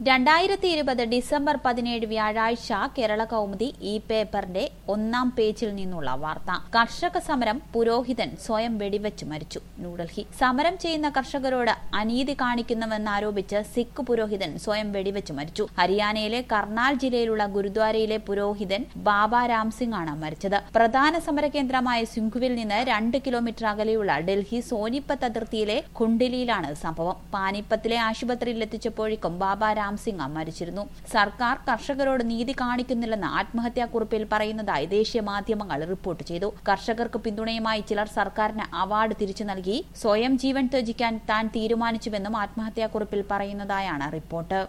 രണ്ടായിരത്തി ഇരുപത് ഡിസംബർ പതിനേഴ് വ്യാഴാഴ്ച കേരള കൗമുദി ഈ പേപ്പറിന്റെ ഒന്നാം പേജിൽ നിന്നുള്ള വാർത്ത കർഷക സമരം പുരോഹിതൻ സ്വയം വെടിവെച്ച് മരിച്ചു ന്യൂഡൽഹി സമരം ചെയ്യുന്ന കർഷകരോട് അനീതി കാണിക്കുന്നുവെന്നാരോപിച്ച് സിഖ് പുരോഹിതൻ സ്വയം വെടിവെച്ച് മരിച്ചു ഹരിയാനയിലെ കർണാൽ ജില്ലയിലുള്ള ഗുരുദ്വാരയിലെ പുരോഹിതൻ ബാബ രാം സിംഗ് ആണ് മരിച്ചത് പ്രധാന സമരകേന്ദ്രമായ സിംഘുവിൽ നിന്ന് രണ്ട് കിലോമീറ്റർ അകലെയുള്ള ഡൽഹി സോനിപ്പത്ത് അതിർത്തിയിലെ ഖുണ്ടിലിയിലാണ് സംഭവം പാനിപ്പത്തിലെ ആശുപത്രിയിൽ എത്തിച്ചപ്പോഴേക്കും ബാബ രാം സിംഗ് മരിച്ചിരുന്നു സർക്കാർ കർഷകരോട് നീതി കാണിക്കുന്നില്ലെന്ന് ആത്മഹത്യാക്കുറിപ്പിൽ പറയുന്നതായി ദേശീയ മാധ്യമങ്ങൾ റിപ്പോർട്ട് ചെയ്തു കർഷകർക്ക് പിന്തുണയുമായി ചിലർ സർക്കാരിന് അവാർഡ് തിരിച്ചു നൽകി സ്വയം ജീവൻ ത്യജിക്കാൻ താൻ തീരുമാനിച്ചുവെന്നും ആത്മഹത്യാക്കുറിപ്പിൽ പറയുന്നതായാണ് റിപ്പോർട്ട്